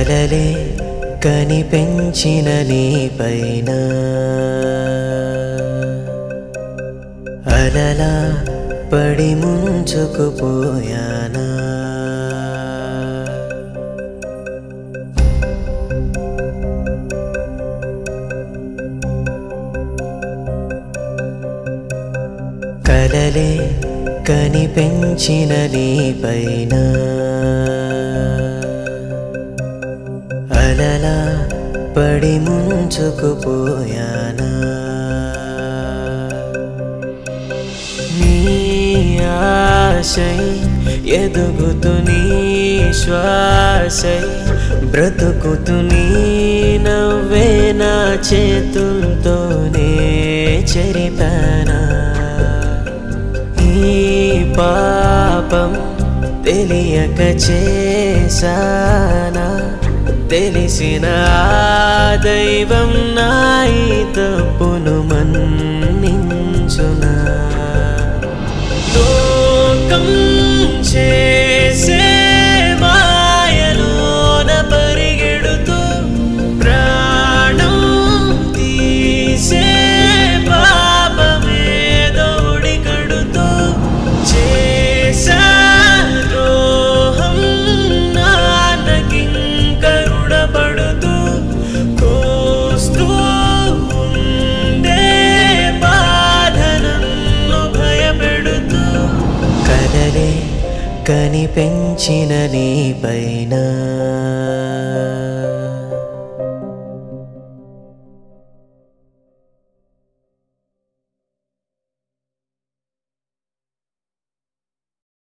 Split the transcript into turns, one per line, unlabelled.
కలలే కనిపెంచిన నీ పైన అలలా పడి ముంచుకుపోయానా కలలే కనిపెంచిన నీ పైన అలలా పడి ముంచుకుపోయానా నీ ఆశై ఎదుగుతు నీ శ్వాసై బ్రతుకుతు నీ నవ్వే నా చేతులతోనే చెరిపానా ఈ పాపం తెలియక చేశానా తెలిసిన ఆ దైవం నాయి తప్పును మన్నించునా లోకం చేసే మాయలోన పరిగెడుతూ ప్రాణం తీసే పాపమేదోడి కడుతూ చేసా ద్రోహం నాన్నకింకరుడబడుతూ కోస్తూ ఉండే బాధ నన్ను భయపెడుతూ కలలే కనిపెంచిన నీ పైన